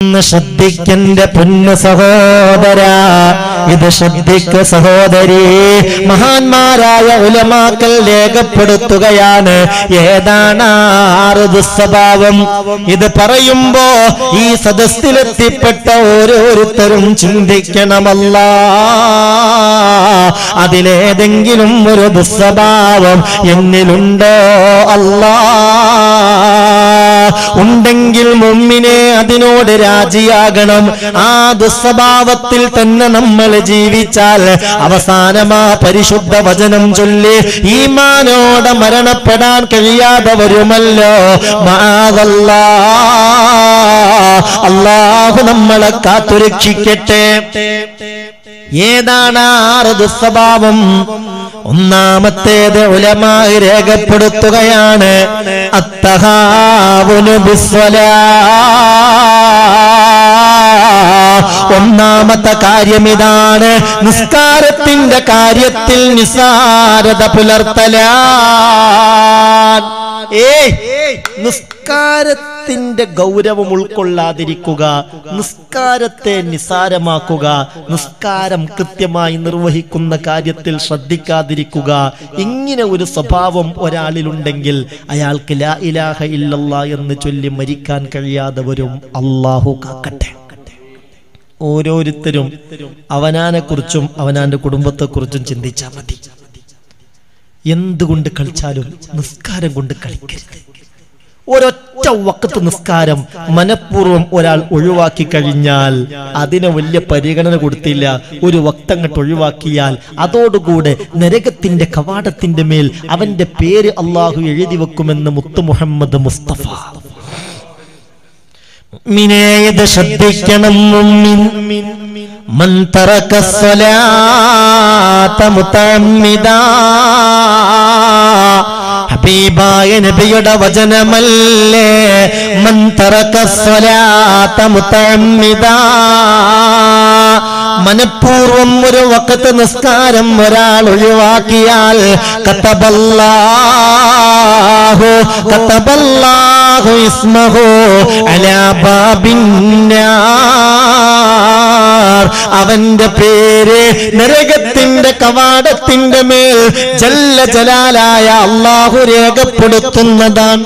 ഒന്ന് ശ്രദ്ധിക്കന്റെ പൊന്നു സഹോദര ഇത് ശ്രദ്ധിക്ക സഹോദരി മഹാന്മാരായ ഉലമാക്കൽ രേഖപ്പെടുത്തുകയാണ് ഏതാണ് ആറ് ദുസ്വഭാവം ഇത് പറയുമ്പോ ഈ സദസ്സിലെത്തിപ്പെട്ട ഓരോരുത്തരും ചിന്തിക്കണമല്ല അതിലേതെങ്കിലും ഒരു ദുസ്വഭാവം എന്നിലുണ്ടോ അല്ലാ ഉണ്ടെങ്കിൽ മുമ്മിനെ അതിനോട് രാജിയാകണം ആ ദുസ്വഭാവത്തിൽ തന്നെ നമ്മൾ ജീവിച്ചാൽ അവസാനമാ പരിശുദ്ധ വചനം ചൊല്ലി ഈമാനോടെ മരണപ്പെടാൻ കഴിയാതെ വരുമല്ലോ മാതല്ലാ അള്ളാഹു നമ്മളെ കാത്തുരക്ഷിക്കട്ടെ ഏതാണ് ആറ് ദുസ്വഭാവം ഒന്നാമത്തേത് ഉലമായി രേഖപ്പെടുത്തുകയാണ് അത്തഹാവുനു ബിസ്വലാ ഒന്നാമത്തെ കാര്യം ഇതാണ് നിസ്കാരത്തിന്റെ കാര്യത്തിൽ നിസാരത പുലർത്തല ഏയ് നിസ്കാരത്തിന്റെ ഗൗരവം ഉൾക്കൊള്ളാതിരിക്കുക നിസ്കാരത്തെ നിസാരമാക്കുക നിസ്കാരം കൃത്യമായി നിർവഹിക്കുന്ന കാര്യത്തിൽ ശ്രദ്ധിക്കാതിരിക്കുക ഇങ്ങനെ ഒരു സ്വഭാവം ഒരാളിലുണ്ടെങ്കിൽ അയാൾക്ക് ലാ ഇലാഹ ഇല്ലല്ലാ എന്ന് ചൊല്ലി മരിക്കാൻ കഴിയാതെ വരും അള്ളാഹു കാക്കട്ടെ ഓരോരുത്തരും അവനാനെ കുറിച്ചും അവനാന്റെ കുടുംബത്തെക്കുറിച്ചും ചിന്തിച്ചാൽ മതി എന്തുകൊണ്ട് കളിച്ചാലും നിസ്കാരം കൊണ്ട് കളിക്കരുത് ഒരൊറ്റ വക്കത്ത് നിസ്കാരം മനഃപൂർവ്വം ഒരാൾ ഒഴിവാക്കി കഴിഞ്ഞാൽ അതിന് വലിയ പരിഗണന കൊടുത്തില്ല ഒരു വക്തങ്ങട്ട് ഒഴിവാക്കിയാൽ അതോടുകൂടെ നരകത്തിന്റെ കവാടത്തിന്റെ മേൽ അവന്റെ പേര് അള്ളാഹു എഴുതി വെക്കുമെന്ന് മുത്തു മുഹമ്മദ് മുസ്തഫ മിനേത് ശ്രദ്ധിക്കണം മുമ്മിൻ മൻ തറക സ്വലാത്ത മുതമ്മിദാ ഹബീബായ നബിയുടെ വചനമല്ലേ മൻ തറക സ്വലാത്ത മുതമ്മിദാ മനഃപൂർവം ഒരു വക്കത്ത് നിസ്കാരം ഒരാൾ ഒഴിവാക്കിയാൽ കത്തബല്ലാഹു കത്തബല്ലാഹു ഇസ്മഹു അലാ ബാബിന്നാർ അവന്റെ പേര് നരകത്തിന്റെ കവാടത്തിന്റെ മേൽ ജല്ല ജലാലായ അള്ളാഹു രേഖപ്പെടുത്തുന്നതാണ്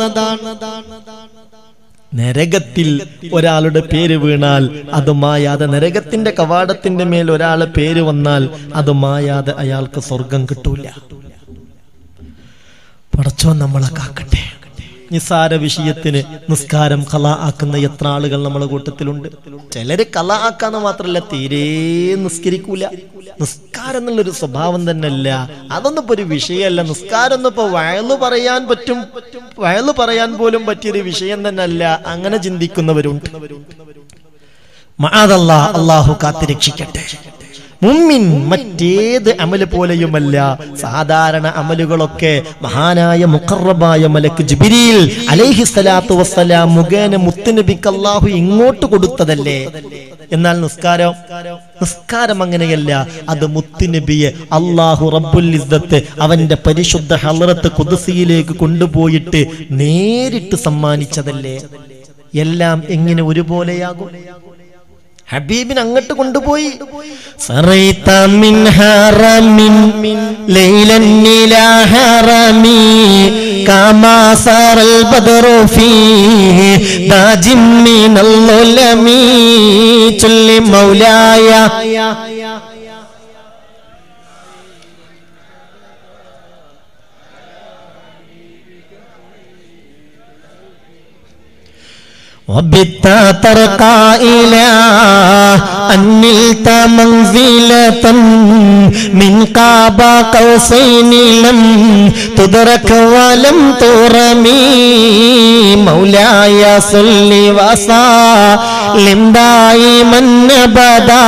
നരകത്തിൽ ഒരാളുടെ പേര് വീണാൽ അത് മായാതെ നരകത്തിന്റെ കവാടത്തിന്റെ മേൽ ഒരാളെ പേര് വന്നാൽ അത് മായാതെ അയാൾക്ക് സ്വർഗം കിട്ടൂല പടച്ചോ നമ്മളെ കാക്കട്ടെ നിസാര വിഷയത്തിന് നിസ്കാരം കല ആക്കുന്ന എത്ര ആളുകൾ നമ്മളെ കൂട്ടത്തിലുണ്ട് ചിലര് കല ആക്കാന്ന് മാത്രല്ല തീരെ നിസ്കരിക്കൂല നിസ്കാരം എന്നുള്ളൊരു സ്വഭാവം തന്നെ അല്ല അതൊന്നും ഇപ്പൊ ഒരു വിഷയമല്ല നിസ്കാരം ഒന്നും ഇപ്പൊ വയലു പറയാൻ പറ്റും വയലു പറയാൻ പോലും പറ്റിയൊരു വിഷയം തന്നെ അല്ല അങ്ങനെ ചിന്തിക്കുന്നവരുണ്ട് മഅദല്ല അള്ളാഹു കാത്തിരക്ഷിക്കട്ടെ മുമ്മിൻ മറ്റേത് അമല് പോലെയുമല്ല സാധാരണ അമലുകളൊക്കെ മഹാനായ മുഖറബായ മലക്ക് ജിബിരിയിൽ അലൈഹി സ്വലാത്തു വസ്സലാം മുഖേന മുത്തുനബിക്ക് അള്ളാഹു ഇങ്ങോട്ട് കൊടുത്തതല്ലേ എന്നാൽ നിസ്കാരം നിസ്കാരം അങ്ങനെയല്ല അത് മുത്തുനബിയെ അള്ളാഹു റബ്ബുൽ ഇസ്സത്ത് അവന്റെ പരിശുദ്ധ ഹലറത്ത് കുതിസിയിലേക്ക് കൊണ്ടുപോയിട്ട് നേരിട്ട് സമ്മാനിച്ചതല്ലേ എല്ലാം എങ്ങനെ ഒരുപോലെയാകും ഹബീബിന് അങ്ങോട്ട് കൊണ്ടുപോയി സറൈത മിൻ ഹറമിൻ ലൈലൻ ഇലാ ഹറമി കമാ സറൽ ബദറു ഫീ ദാജിം മിനൽ ഉലമി ചൊല്ലി മൗലായ وبت ترقى إلى أن نلت منزلة من قاب قوسين لم تدرك ولم ترمي مولاي صل وسلم دائما أبدا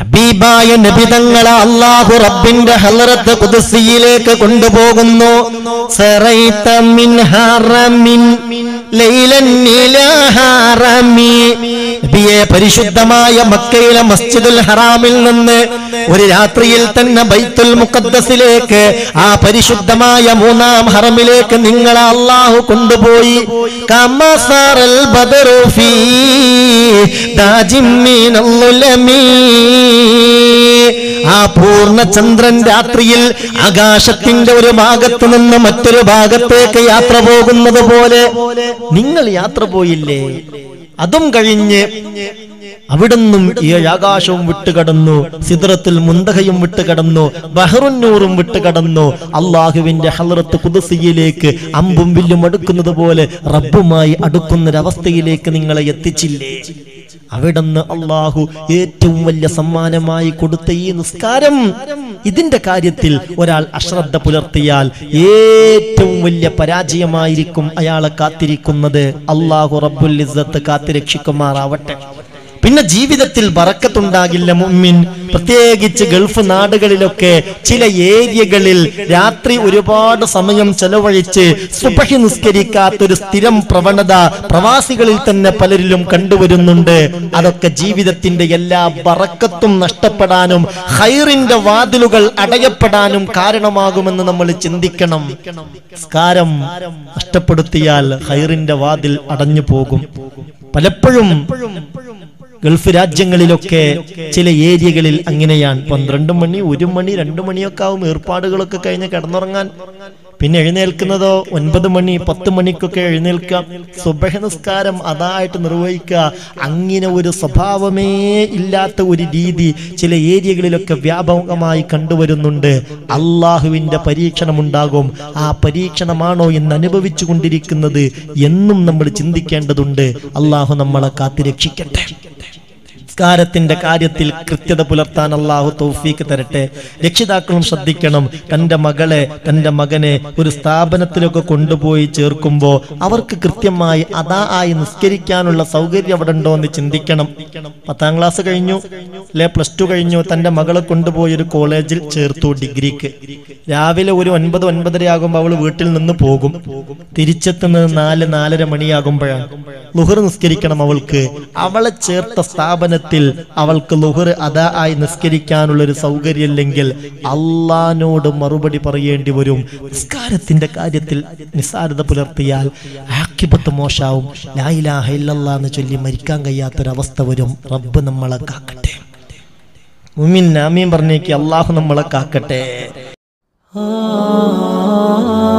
ഹബീബായ നബിതങ്ങളെ അള്ളാഹു റബ്ബിന്റെ ഹലറത്ത് കുതിസിയിലേക്ക് കൊണ്ടുപോകുന്നു സറൈത മിൻ ഹറമിൻ ലൈലൻ ഇലാ ഹറമി നബിയെ പരിശുദ്ധമായ മക്കയിലെ മസ്ജിദുൽ ഹറാമിൽ നിന്ന് ഒരു രാത്രിയിൽ തന്നെ ബൈത്തുൽ മുഖദ്ദസിലേക്ക് ആ പരിശുദ്ധമായ മൂന്നാം ഹറമിലേക്ക് നിങ്ങളെ അള്ളാഹു കൊണ്ടുപോയി കമസാറൽ ബദറു ഫീ ദാജിം മിനൽ ഉലമീ ആ പൂർണ്ണ ചന്ദ്രൻ രാത്രിയിൽ ആകാശത്തിന്റെ ഒരു ഭാഗത്ത് നിന്ന് മറ്റൊരു ഭാഗത്തേക്ക് യാത്ര പോകുന്നത് പോലെ നിങ്ങൾ യാത്ര പോയില്ലേ അതും കഴിഞ്ഞ് അവിടുന്നും ഏഴാകാശവും വിട്ടുകടന്നു സിദ്രത്തിൽ മുന്തകയും വിട്ടുകടന്നു ബഹറുന്നൂറും വിട്ടുകടന്നു അള്ളാഹുവിന്റെ ഹലറത്ത് കുതിസിയിലേക്ക് അമ്പും വില്ലും അടുക്കുന്നത് പോലെ റബ്ബുമായി അടുക്കുന്നൊരവസ്ഥയിലേക്ക് നിങ്ങളെ എത്തിച്ചില്ലേ അവിടുന്ന് അള്ളാഹു ഏറ്റവും വലിയ സമ്മാനമായി കൊടുത്ത ഈ നിസ്കാരം ഇതിന്റെ കാര്യത്തിൽ ഒരാൾ അശ്രദ്ധ പുലർത്തിയാൽ ഏറ്റവും വലിയ പരാജയമായിരിക്കും അയാളെ കാത്തിരിക്കുന്നത് അള്ളാഹു റബ്ബുൽ ഇസ്സത്ത് കാത്തിരക്ഷിക്കുമാറാവട്ടെ പിന്നെ ജീവിതത്തിൽ ബറക്കത്തുണ്ടാകില്ല മുമ്മിൻ പ്രത്യേകിച്ച് ഗൾഫ് നാടുകളിലൊക്കെ ചില ഏരിയകളിൽ രാത്രി ഒരുപാട് സമയം ചെലവഴിച്ച് സുബഹി നിസ്കരിക്കാത്തൊരു സ്ഥിരം പ്രവണത പ്രവാസികളിൽ തന്നെ പലരിലും കണ്ടുവരുന്നുണ്ട് അതൊക്കെ ജീവിതത്തിന്റെ എല്ലാ ബറക്കത്തും നഷ്ടപ്പെടാനും ഹൈറിന്റെ വാതിലുകൾ അടയപ്പെടാനും കാരണമാകുമെന്ന് നമ്മൾ ചിന്തിക്കണം സ്കാരം നഷ്ടപ്പെടുത്തിയാൽ ഹൈറിന്റെ വാതിൽ അടഞ്ഞു പോകും പലപ്പോഴും ഗൾഫ് രാജ്യങ്ങളിലൊക്കെ ചില ഏരിയകളിൽ അങ്ങനെയാണ് പന്ത്രണ്ട് മണി ഒരു മണി രണ്ടു മണിയൊക്കെ ആവും ഏർപ്പാടുകളൊക്കെ കഴിഞ്ഞ് കിടന്നുറങ്ങാൻ പിന്നെ എഴുന്നേൽക്കുന്നതോ ഒൻപത് മണി പത്ത് മണിക്കൊക്കെ എഴുന്നേൽക്കാം സുബഹ നിസ്കാരം അതായിട്ട് നിർവഹിക്കുക അങ്ങനെ ഒരു സ്വഭാവമേ ഇല്ലാത്ത ഒരു രീതി ചില ഏരിയകളിലൊക്കെ വ്യാപകമായി കണ്ടുവരുന്നുണ്ട് അള്ളാഹുവിന്റെ പരീക്ഷണം ഉണ്ടാകും ആ പരീക്ഷണമാണോ എന്ന് അനുഭവിച്ചു കൊണ്ടിരിക്കുന്നത് എന്നും നമ്മൾ ചിന്തിക്കേണ്ടതുണ്ട് അള്ളാഹു നമ്മളെ കാത്തിരക്ഷിക്കട്ടെ നിസ്കാരത്തിന്റെ കാര്യത്തിൽ കൃത്യത പുലർത്താൻ അള്ളാഹു തൗഫീക്ക് തരട്ടെ രക്ഷിതാക്കളും ശ്രദ്ധിക്കണം തന്റെ മകളെ തന്റെ മകനെ ഒരു സ്ഥാപനത്തിലൊക്കെ കൊണ്ടുപോയി ചേർക്കുമ്പോൾ അവർക്ക് കൃത്യമായി അതാ ആയി നിസ്കരിക്കാനുള്ള സൗകര്യം അവിടെ ഉണ്ടോ എന്ന് ചിന്തിക്കണം പത്താം ക്ലാസ് കഴിഞ്ഞു അല്ലെ പ്ലസ് ടു കഴിഞ്ഞു തന്റെ മകളെ കൊണ്ടുപോയി ഒരു കോളേജിൽ ചേർത്തു ഡിഗ്രിക്ക് രാവിലെ ഒരു ഒൻപത് ഒൻപതര ആകുമ്പോൾ അവൾ വീട്ടിൽ നിന്ന് പോകും തിരിച്ചെത്തുന്നത് നാല് നാലര മണിയാകുമ്പോഴാണ് ലുഹർ നിസ്കരിക്കണം അവൾക്ക് അവളെ ചേർത്ത സ്ഥാപനത്തിൽ അവൾക്ക് ലുഹർ അതാ ആയി നിസ്കരിക്കാനുള്ള ഒരു സൗകര്യമില്ലെങ്കിൽ അള്ളാനോട് മറുപടി പറയേണ്ടി വരും നിസ്കാരത്തിന്റെ കാര്യത്തിൽ നിസ്സാരത പുലർത്തിയാൽ ആക്കിപത്ത് മോശാവും ലായിലാഹ ഇല്ലല്ലാ എന്ന് ചൊല്ലി മരിക്കാൻ കഴിയാത്തൊരവസ്ഥ വരും റബ്ബ് നമ്മളെ കാക്കട്ടെ മുമിൻ നാമീൻ പറഞ്ഞേക്ക് അള്ളാഹു നമ്മളെ കാക്കട്ടെ ah